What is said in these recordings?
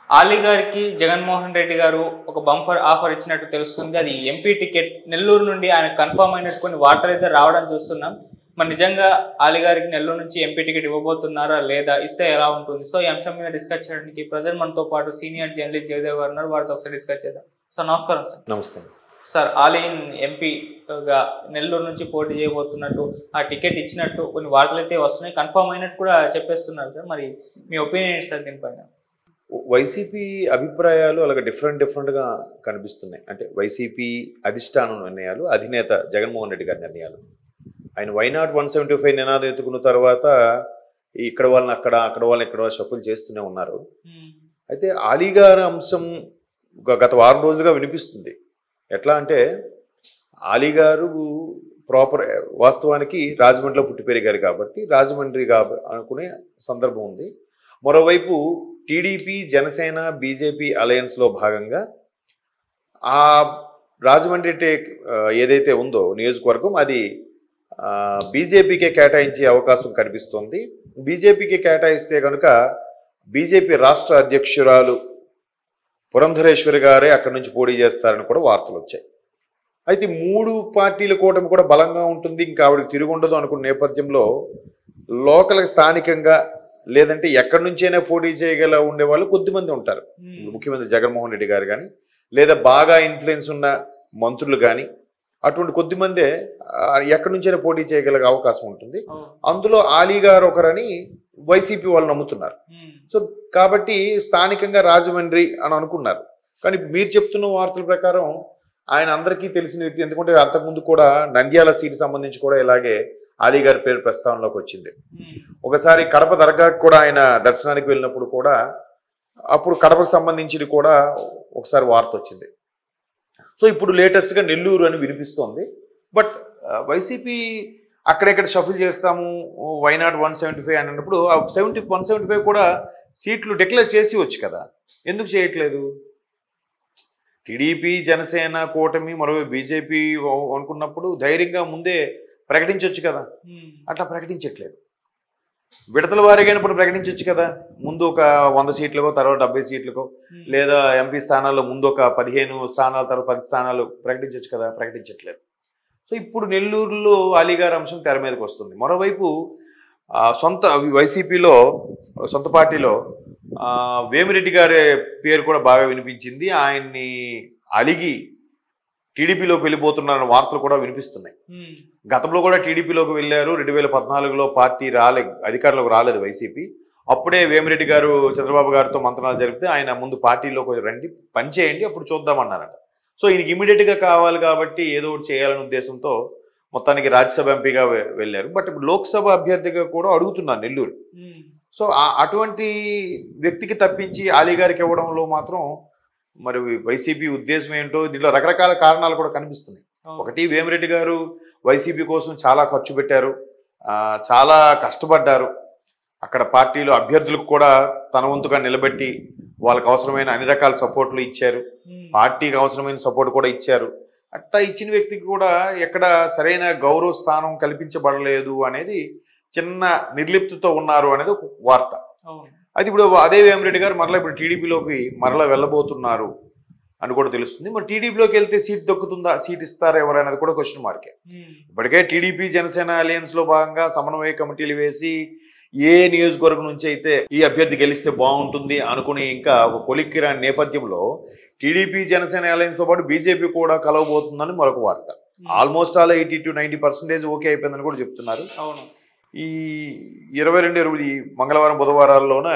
ఆలీ గారికి జగన్మోహన్ రెడ్డి గారు ఒక బంఫర్ ఆఫర్ ఇచ్చినట్టు తెలుస్తుంది అది ఎంపీ టికెట్ నెల్లూరు నుండి ఆయన కన్ఫర్మ్ అయినట్టు కొన్ని వార్తలు అయితే రావడం చూస్తున్నాం మరి నిజంగా ఆలీ గారికి నెల్లూరు నుంచి ఎంపీ టికెట్ ఇవ్వబోతున్నారా లేదా ఇస్తే ఎలా ఉంటుంది సో ఈ అంశం మీద డిస్కస్ చేయడానికి ప్రజెంట్ మనతో పాటు సీనియర్ జర్నలిస్ట్ జయదేవ్ గారు ఉన్నారు వారితో ఒకసారి డిస్కస్ చేద్దాం సార్ నమస్కారం సార్ నమస్తే సార్ ఆలీన్ ఎంపీగా నెల్లూరు నుంచి పోటీ చేయబోతున్నట్టు ఆ టికెట్ ఇచ్చినట్టు కొన్ని వార్తలు అయితే వస్తున్నాయి కన్ఫర్మ్ అయినట్టు కూడా చెప్పేస్తున్నారు సార్ మరి మీ ఒపీనియన్ ఏంటి సార్ దీనిపైన వైసీపీ అభిప్రాయాలు అలాగే డిఫరెంట్ డిఫరెంట్గా కనిపిస్తున్నాయి అంటే వైసీపీ అధిష్టానం నిర్ణయాలు అధినేత జగన్మోహన్ రెడ్డి గారి నిర్ణయాలు ఆయన వైనాట్ వన్ సెవెంటీ ఫైవ్ నినాదం ఎత్తుకున్న తర్వాత ఇక్కడ వాళ్ళని అక్కడ అక్కడ వాళ్ళని ఇక్కడ షఫుల్ చేస్తూనే ఉన్నారు అయితే ఆలీ గారి అంశం గ- గత వారం రోజులుగా వినిపిస్తుంది ఎట్లా అంటే ఆలీ గారు ప్రాపర్ వాస్తవానికి రాజమండ్రిలో పుట్టి పెరిగారు కాబట్టి రాజమండ్రి కాబ అనుకునే సందర్భం ఉంది మరోవైపు టీడీపీ జనసేన బీజేపీ అలయన్స్లో భాగంగా ఆ రాజమండ్రి టేక్ ఆ, ఏదైతే ఉందో నియోజకవర్గం అది ఆ, బీజేపీకే కేటాయించే అవకాశం కనిపిస్తోంది బీజేపీకి కేటాయిస్తే కనుక బీజేపీ రాష్ట్ర అధ్యక్షురాలు పురంధరేశ్వరి గారే అక్కడి నుంచి పోటీ చేస్తారని కూడా వార్తలు వచ్చాయి అయితే ఈ మూడు పార్టీల కూటమి కూడా బలంగా ఉంటుంది ఇంకా ఆవిడకి తిరుగుండదు అనుకున్న నేపథ్యంలో లోకల్ స్థానికంగా లేదంటే ఎక్కడి నుంచైనా పోటీ చేయగల ఉండే వాళ్ళు కొద్దిమంది ఉంటారు ముఖ్యమంత్రి జగన్మోహన్ రెడ్డి గారు కానీ లేదా బాగా ఇన్ఫ్లుయెన్స్ ఉన్న మంత్రులు కానీ అటువంటి కొద్దిమందే ఆ, ఎక్కడి నుంచైనా పోటీ చేయగల అవకాశం ఉంటుంది అందులో ఆలీ గారు ఒకరని వైసీపీ వాళ్ళు నమ్ముతున్నారు సో కాబట్టి స్థానికంగా రాజమండ్రి అని అనుకున్నారు కానీ మీరు చెప్తున్న వార్తల ప్రకారం ఆయన అందరికీ తెలిసిన వ్యక్తి ఎందుకంటే అంతకుముందు కూడా నంద్యాల సీట్ సంబంధించి కూడా ఇలాగే ఆలీ గారి పేరు ప్రస్తావనలోకి వచ్చింది ఒకసారి కడప దర్గాకి కూడా ఆయన దర్శనానికి వెళ్ళినప్పుడు కూడా అప్పుడు కడపకు సంబంధించింది కూడా ఒకసారి వార్త వచ్చింది సో ఇప్పుడు లేటెస్ట్గా నెల్లూరు అని వినిపిస్తోంది బట్ వైసీపీ అక్కడెక్కడ షఫుల్ చేస్తాము వైనాట్ వన్ సెవెంటీ ఫైవ్ అని అన్నప్పుడు ఆ సెవెంటీ వన్ సెవెంటీ ఫైవ్ కూడా సీట్లు డిక్లేర్ చేసి వచ్చు కదా ఎందుకు చేయట్లేదు టీడీపీ జనసేన కూటమి మరో బీజేపీ అనుకున్నప్పుడు ధైర్యంగా ముందే ప్రకటించవచ్చు కదా అట్లా ప్రకటించట్లేదు విడతల వారీగా ఇప్పుడు ప్రకటించవచ్చు కదా ముందు ఒక వంద సీట్లకో తర్వాత డెబ్బై సీట్లకో లేదా ఎంపీ స్థానాల్లో ముందు ఒక పదిహేను స్థానాల తర్వాత పది స్థానాలు ప్రకటించవచ్చు కదా ప్రకటించట్లేదు సో ఇప్పుడు నెల్లూరులో అలీగారి అంశం తెర మీదకి వస్తుంది మరోవైపు ఆ, సొంత వైసీపీలో సొంత పార్టీలో ఆ, వేమిరెడ్డి గారి పేరు కూడా బాగా వినిపించింది ఆయన్ని అలిగి టీడీపీలోకి వెళ్ళిపోతున్నారన్న వార్తలు కూడా వినిపిస్తున్నాయి గతంలో కూడా టీడీపీలోకి వెళ్ళారు రెండు వేల పద్నాలుగులో పార్టీ రాలే అధికారంలోకి రాలేదు వైసీపీ అప్పుడే వేమిరెడ్డి గారు చంద్రబాబు గారితో మంత్రాలు జరిపితే ఆయన ముందు పార్టీలోకి రండి పని చేయండి అప్పుడు చూద్దామన్నారట సో ఈయనకి ఇమీడియట్గా కావాలి కాబట్టి ఏదో ఒకటి చేయాలనే ఉద్దేశంతో మొత్తానికి రాజ్యసభ ఎంపీగా వె- వెళ్ళారు బట్ ఇప్పుడు లోక్సభ అభ్యర్థిగా కూడా అడుగుతున్నారు నెల్లూరు సో ఆ- అటువంటి వ్యక్తికి తప్పించి ఆలీ గారికి ఇవ్వడంలో మాత్రం మరి వైసీపీ ఉద్దేశం ఏంటో దీంట్లో రకరకాల కారణాలు కూడా కనిపిస్తున్నాయి ఒకటి వేమిరెడ్డి గారు వైసీపీ కోసం చాలా ఖర్చు పెట్టారు ఆ, చాలా కష్టపడ్డారు అక్కడ పార్టీలో అభ్యర్థులకు కూడా తన వంతుగా నిలబెట్టి వాళ్ళకి అవసరమైన అన్ని రకాల సపోర్ట్లు ఇచ్చారు పార్టీకి అవసరమైన సపోర్ట్ కూడా ఇచ్చారు అట్లా ఇచ్చిన వ్యక్తికి కూడా ఎక్కడ సరైన గౌరవ స్థానం కల్పించబడలేదు అనేది చిన్న నిర్లిప్తితో ఉన్నారు అనేది ఒక వార్త అది ఇప్పుడు అదే వేమిరెడ్డి గారు మరలా ఇప్పుడు టీడీపీలోకి మరలా వెళ్ళబోతున్నారు అని కూడా తెలుస్తుంది మరి టీడీపీలోకి వెళ్తే సీట్ దొక్కుతుందా సీట్ ఇస్తారా ఎవరనేది కూడా క్వశ్చన్ మార్కే ఇప్పటికే టీడీపీ జనసేన అలయన్స్ లో భాగంగా సమన్వయ కమిటీలు వేసి ఏ నియోజకవర్గం నుంచి అయితే ఈ అభ్యర్థి గెలిస్తే బాగుంటుంది అనుకుని ఇంకా ఒక కొలిక్కి రాని నేపథ్యంలో టీడీపీ జనసేన అలయన్స్ తో పాటు బీజేపీ కూడా కలవబోతుందని మరొక వార్త almost all eighty two ninety percentage okay అయిపోయిందని కూడా చెప్తున్నారు అవును ఈ ఇరవై రెండు ఇరవై ఈ మంగళవారం బుధవారాల్లోన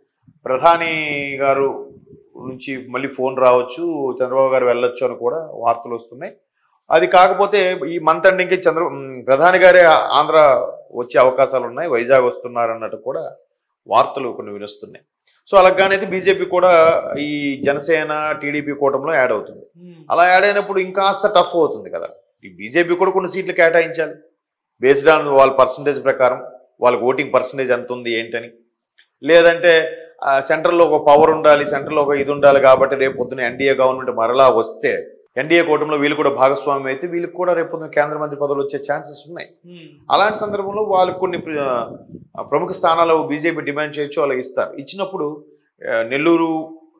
ప్రధాని గారు నుంచి మళ్ళీ ఫోన్ రావచ్చు చంద్రబాబు గారు వెళ్ళొచ్చు అని కూడా వార్తలు వస్తున్నాయి అది కాకపోతే ఈ మంత్ ఎండింగ్కి చంద్ర ఉమ్, ప్రధాని గారే ఆంధ్ర వచ్చే అవకాశాలు ఉన్నాయి వైజాగ్ వస్తున్నారు అన్నట్టు కూడా వార్తలు కొన్ని వినిస్తున్నాయి సో అలాగనేది బీజేపీ కూడా ఈ జనసేన టీడీపీ కూటమిలో యాడ్ అవుతుంది అలా యాడ్ అయినప్పుడు ఇంకాస్త టఫ్ అవుతుంది కదా ఈ బీజేపీ కూడా కొన్ని సీట్లు కేటాయించాలి బేస్డ్ ఆన్ వాళ్ళ పర్సంటేజ్ ప్రకారం వాళ్ళకి ఓటింగ్ పర్సంటేజ్ ఎంత ఉంది ఏంటని లేదంటే ఆ, సెంట్రల్లో ఒక పవర్ ఉండాలి సెంట్రల్లో ఒక ఇది ఉండాలి కాబట్టి రేపు పొద్దున ఎన్డీఏ గవర్నమెంట్ మరలా వస్తే ఎన్డీఏ కూటమిలో వీళ్ళు కూడా భాగస్వామ్యం అయితే వీళ్ళకి కూడా రేపు పొద్దున కేంద్ర మంత్రి పదవులు వచ్చే ఛాన్సెస్ ఉన్నాయి అలాంటి సందర్భంలో వాళ్ళకి కొన్ని ప్ర- ప్రముఖ స్థానాలు బీజేపీ డిమాండ్ చేయొచ్చు వాళ్ళకి ఇస్తారు ఇచ్చినప్పుడు ఆ, నెల్లూరు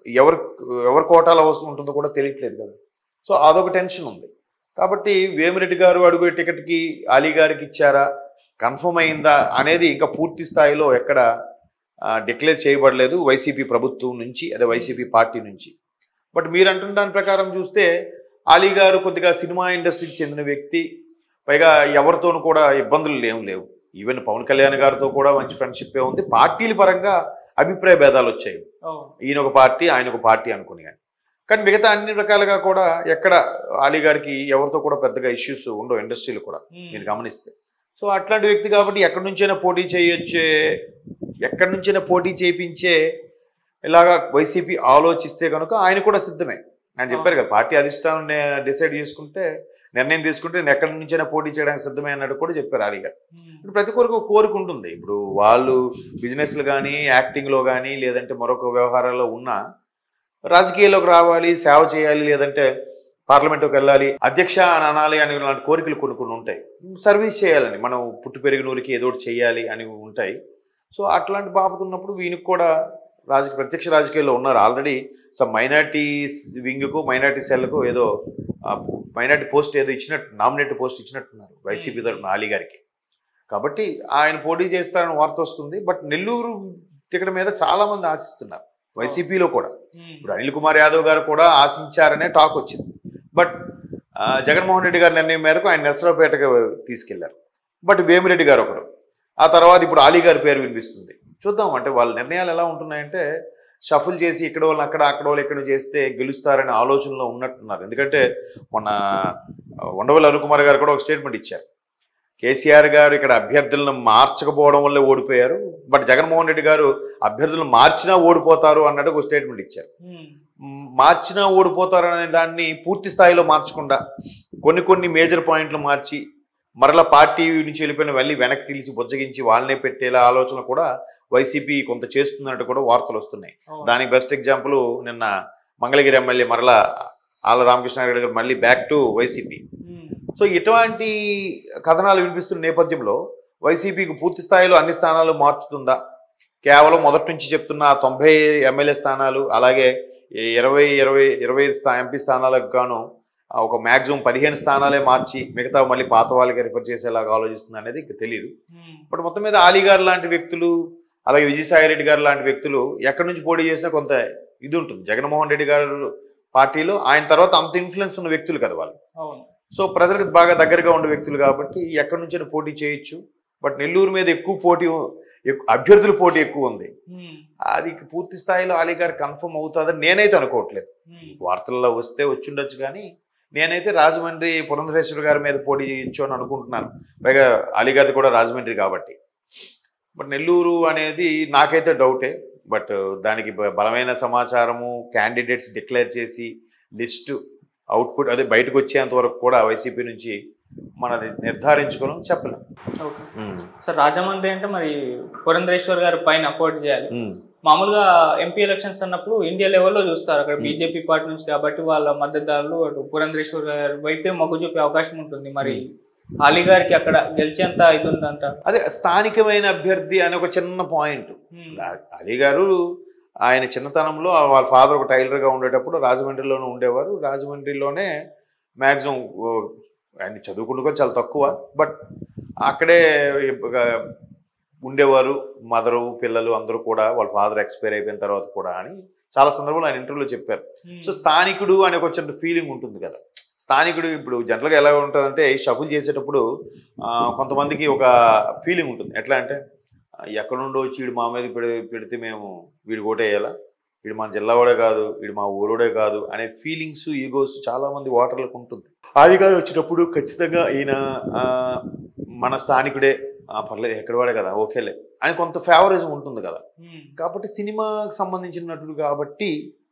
ఎవరు ఎవరి కోటాలో వస్తు ఉంటుందో కూడా తెలియట్లేదు కదా సో అదొక టెన్షన్ ఉంది కాబట్టి వేమిరెడ్డి గారు అడుగు టికెట్కి అలీ గారికి ఇచ్చారా కన్ఫర్మ్ అయిందా అనేది ఇంకా పూర్తి స్థాయిలో ఎక్కడ డిక్లేర్ చేయబడలేదు వైసీపీ ప్రభుత్వం నుంచి అదే వైసీపీ పార్టీ నుంచి బట్ మీరు అంటున్న దాని ప్రకారం చూస్తే అలీ గారు కొద్దిగా సినిమా ఇండస్ట్రీకి చెందిన వ్యక్తి పైగా ఎవరితోనూ కూడా ఇబ్బందులు ఏం లేవు ఈవెన్ పవన్ కళ్యాణ్ గారితో కూడా మంచి ఫ్రెండ్షిప్ ఉంది పార్టీల పరంగా అభిప్రాయ భేదాలు వచ్చాయి అవును ఈయన ఒక పార్టీ ఆయన ఒక పార్టీ అనుకుని కానీ కానీ మిగతా అన్ని రకాలుగా కూడా ఎక్కడ అలీ గారికి ఎవరితో కూడా పెద్దగా ఇష్యూస్ ఉండవు ఇండస్ట్రీలు కూడా ఉమ్. మీరు గమనిస్తే సో అట్లాంటి వ్యక్తి కాబట్టి ఎక్కడి నుంచైనా పోటీ చేయొచ్చే ఎక్కడి నుంచైనా పోటీ చేయించే ఇలాగా వైసీపీ ఆలోచిస్తే కనుక ఆయన కూడా సిద్ధమే ఆయన చెప్పారు కదా పార్టీ అధిష్టానం డిసైడ్ చేసుకుంటే నిర్ణయం తీసుకుంటే నేను ఎక్కడి నుంచైనా పోటీ చేయడానికి సిద్ధమే అన్నట్టు కూడా చెప్పారు అలీగా ఉమ్. ఇప్పుడు ప్రతి ఒక్కరికి ఒక కోరిక ఉంటుంది ఇప్పుడు వాళ్ళు బిజినెస్లు కానీ యాక్టింగ్లో కానీ లేదంటే మరొక వ్యవహారాల్లో ఉన్నా రాజకీయాల్లోకి రావాలి సేవ చేయాలి లేదంటే పార్లమెంట్లోకి వెళ్ళాలి అధ్యక్ష అని అనాలి అని లాంటి కోరికలు కొన్ని కొన్ని ఉంటాయి సర్వీస్ చేయాలని మనం పుట్టి పెరిగిన ఊరికి ఏదో ఒకటి చేయాలి అని ఉంటాయి సో అట్లాంటి బాబు ఉన్నప్పుడు వీనికి కూడా రాజకీయ ప్రత్యక్ష రాజకీయాల్లో ఉన్నారు ఆల్రెడీ సమ్ మైనార్టీ వింగ్కు మైనార్టీ సెల్కు ఏదో మైనార్టీ పోస్ట్ ఏదో ఇచ్చినట్టు నామినేట్ పోస్ట్ ఇచ్చినట్టున్నారు వైసీపీ తరఫున అలీ గారికి కాబట్టి ఆయన పోటీ చేస్తారని వార్త వస్తుంది బట్ నెల్లూరు టికెట్ మీద చాలా మంది ఆశిస్తున్నారు వైసీపీలో కూడా ఉమ్. ఇప్పుడు అనిల్ కుమార్ యాదవ్ గారు కూడా ఆశించారనే టాక్ వచ్చింది బట్ ఆ, జగన్మోహన్ రెడ్డి గారి నిర్ణయం మేరకు ఆయన నర్సరావుపేటకు తీసుకెళ్లారు బట్ వేమిరెడ్డి గారు ఒకరు ఆ తర్వాత ఇప్పుడు అలీ గారి పేరు వినిపిస్తుంది చూద్దాం అంటే వాళ్ళ నిర్ణయాలు ఎలా ఉంటున్నాయంటే షఫుల్ చేసి ఇక్కడ వాళ్ళు అక్కడ అక్కడ వాళ్ళు ఇక్కడ చేస్తే గెలుస్తారనే ఆలోచనలో ఉన్నట్టున్నారు ఎందుకంటే మొన్న ఆ, ఉండవల్లి అరుణ్ కుమార్ గారు కూడా ఒక స్టేట్మెంట్ ఇచ్చారు కేసీఆర్ గారు ఇక్కడ అభ్యర్థులను మార్చకపోవడం వల్లే ఓడిపోయారు బట్ జగన్మోహన్ రెడ్డి గారు అభ్యర్థులను మార్చినా ఓడిపోతారు అన్నట్టు ఒక స్టేట్మెంట్ ఇచ్చారు ఉమ్. మ్, మార్చినా ఓడిపోతారు అనే దాన్ని పూర్తి స్థాయిలో మార్చకుండా కొన్ని కొన్ని మేజర్ పాయింట్లు మార్చి మరలా పార్టీ నుంచి వెళ్ళిపోయిన వెళ్ళి వెనక్కి తీసి బుజ్జగించి వాళ్ళనే పెట్టేలా ఆలోచన కూడా వైసీపీ కొంత చేస్తున్నట్టు కూడా వార్తలు వస్తున్నాయి అవును. దానికి బెస్ట్ ఎగ్జాంపుల్ నిన్న మంగళగిరి ఎమ్మెల్యే మరలా ఆళ్ళ రామకృష్ణారెడ్డి గారు మళ్ళీ back to YCP um. So ఇటువంటి కథనాలు వినిపిస్తున్న నేపథ్యంలో వైసీపీకి పూర్తి స్థాయిలో అన్ని స్థానాలు మార్చుతుందా కేవలం మొదటి నుంచి చెప్తున్న ఆ తొంభై ఎమ్మెల్యే స్థానాలు అలాగే ఈ ఇరవై ఇరవై ఇరవై ఐదు స్థా ఎంపీ స్థానాలకు గాను ఆ ఒక మ్యాక్సిమం పదిహేను స్థానాలే మార్చి మిగతా మళ్ళీ పాత వాళ్ళకి రిఫర్ చేసేలాగా ఆలోచిస్తుంది అనేది ఇంకా తెలియదు ఉమ్. బట్ మొత్తం మీద ఆలీ గారు లాంటి వ్యక్తులు అలాగే విజయసాయి రెడ్డి గారు లాంటి వ్యక్తులు ఎక్కడి నుంచి పోటీ చేసినా కొంత ఇది ఉంటుంది జగన్మోహన్ రెడ్డి గారు పార్టీలో ఆయన తర్వాత అంత ఇన్ఫ్లుయెన్స్ ఉన్న వ్యక్తులు కదా వాళ్ళు అవును సో ప్రజలకు బాగా దగ్గరగా ఉండే వ్యక్తులు కాబట్టి ఎక్కడి నుంచైనా పోటీ చేయొచ్చు బట్ నెల్లూరు మీద ఎక్కువ పోటీ ఎక్కు- అభ్యర్థుల పోటీ ఎక్కువ ఉంది ఉమ్. అది పూర్తి స్థాయిలో అలీ గారు కన్ఫర్మ్ అవుతుందని నేనైతే అనుకోవట్లేదు ఉమ్. వార్తల్లో వస్తే వచ్చిండొచ్చు కానీ నేనైతే రాజమండ్రి పురంధరేశ్వర గారి మీద పోటీ చేయొచ్చు అని అనుకుంటున్నాను పైగా అలీ గారిది కూడా రాజమండ్రి కాబట్టి బట్ నెల్లూరు అనేది నాకైతే డౌటే బట్ దానికి బ- బలమైన సమాచారము క్యాండిడేట్స్ డిక్లేర్ చేసి లిస్టు అవుట్పుట్ అదే బయటకు వచ్చేంత వరకు కూడా వైసీపీ నుంచి మనది నిర్ధారించుకోవడం చెప్పలేం ఓకే సార్ రాజమండ్రి అంటే మరి పురంధరేశ్వర్ గారి పైన పోటీ చేయాలి ఉమ్. మామూలుగా ఎంపీ ఎలక్షన్స్ అన్నప్పుడు ఇండియా లెవెల్లో చూస్తారు అక్కడ Hmm. బీజేపీ పార్టీ నుంచి కాబట్టి వాళ్ళ మద్దతుదారులు అటు పురంధరేశ్వర్ గారి వైపే మొగ్గు చూపే అవకాశం ఉంటుంది మరి అలీ గారికి అక్కడ గెలిచేంత ఇది ఉందంట అదే స్థానికమైన అభ్యర్థి అనే ఒక చిన్న పాయింట్ Hmm. అలీ గారు ఆయన చిన్నతనంలో వాళ్ళ ఫాదర్ ఒక టైలర్గా ఉండేటప్పుడు రాజమండ్రిలోనే ఉండేవారు రాజమండ్రిలోనే మ్యాక్సిమం ఆయన చదువుకుంటూ కూడా చాలా తక్కువ బట్ అక్కడే ఇప్ప- ఉండేవారు మదరు పిల్లలు అందరూ కూడా వాళ్ళ ఫాదర్ ఎక్స్పైర్ అయిపోయిన తర్వాత కూడా అని చాలా సందర్భంలో ఆయన ఇంటర్వ్యూలో చెప్పారు Hmm. సో స్థానికుడు అనే ఒక చిన్న ఫీలింగ్ ఉంటుంది కదా స్థానికుడు ఇప్పుడు జనరల్గా ఎలా ఉంటుందంటే షఫుల్ చేసేటప్పుడు ఆ, కొంతమందికి ఒక ఫీలింగ్ ఉంటుంది ఎట్లా అంటే ఆ, ఎక్కడ నుండో వచ్చి వీడు మా మీద పెడి పెడితే మేము వీడు ఓటేయాలా వీడు మన జిల్లావాడే కాదు వీడు మా ఊరోడే కాదు అనే ఫీలింగ్స్ ఈగోస్ చాలా మంది ఓటర్లకు ఉంటుంది ఆది గారు వచ్చినప్పుడు ఖచ్చితంగా ఈయన ఆ, మన స్థానికుడే ఆ, పర్లేదు ఎక్కడ వాడే కదా ఓకేలే అని కొంత ఫేవరిజం ఉంటుంది కదా Hmm. కాబట్టి సినిమాకి సంబంధించిన నటుడు కాబట్టి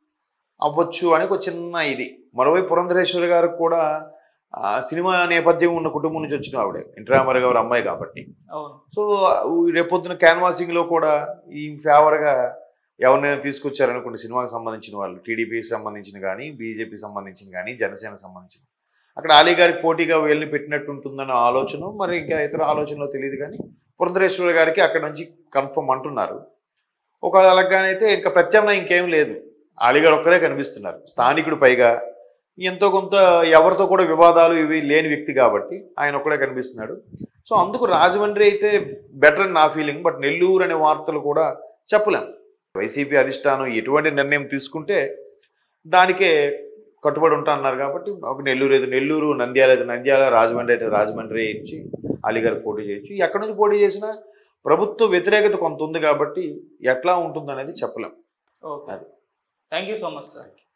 అవ్వచ్చు అని ఒక చిన్న ఇది మరోవైపు పురంధరేశ్వరి గారు కూడా ఆ, సినిమా నేపథ్యం ఉన్న కుటుంబం నుంచి వచ్చిన ఆవిడే ఇంటరామర్ గారు అమ్మాయి కాబట్టి అవును సో ఈ రేపొద్దున క్యాన్వాసింగ్లో కూడా ఈ ఫేవర్గా ఎవరినైనా తీసుకొచ్చారనుకోండి సినిమాకి సంబంధించిన వాళ్ళు టీడీపీకి సంబంధించిన కానీ బీజేపీకి సంబంధించిన కానీ జనసేన సంబంధించిన అక్కడ అలీ గారికి పోటీగా వీళ్ళని పెట్టినట్టు ఉంటుందన్న ఆలోచన మరి ఇంకా ఇతర ఆలోచనలో తెలియదు కానీ పురంధరేశ్వరి గారికి అక్కడ నుంచి కన్ఫర్మ్ అంటున్నారు ఒకవేళ అలాగానైతే ఇంకా ప్రత్యామ్నాయం ఇంకేం లేదు అలీగారు ఒక్కరే కనిపిస్తున్నారు స్థానికుడు పైగా ఎంతో కొంత ఎవరితో కూడా వివాదాలు ఇవి లేని వ్యక్తి కాబట్టి ఆయన ఒక్కడే కనిపిస్తున్నాడు సో అందుకు రాజమండ్రి అయితే బెటర్ అని నా ఫీలింగ్ బట్ నెల్లూరు అనే వార్తలు కూడా చెప్పలేం వైసీపీ అధిష్టానం ఎటువంటి నిర్ణయం తీసుకుంటే దానికే కట్టుబడి ఉంటా అన్నారు కాబట్టి ఒక నెల్లూరు అయితే నెల్లూరు నంద్యాల అయితే నంద్యాల రాజమండ్రి అయితే రాజమండ్రి ఇచ్చి అలీగారు పోటీ చేయొచ్చు ఎక్కడి నుంచి పోటీ చేసినా ప్రభుత్వ వ్యతిరేకత కొంత ఉంది కాబట్టి ఎట్లా ఉంటుందనేది చెప్పలేం ఓకే అది. Thank you so much sir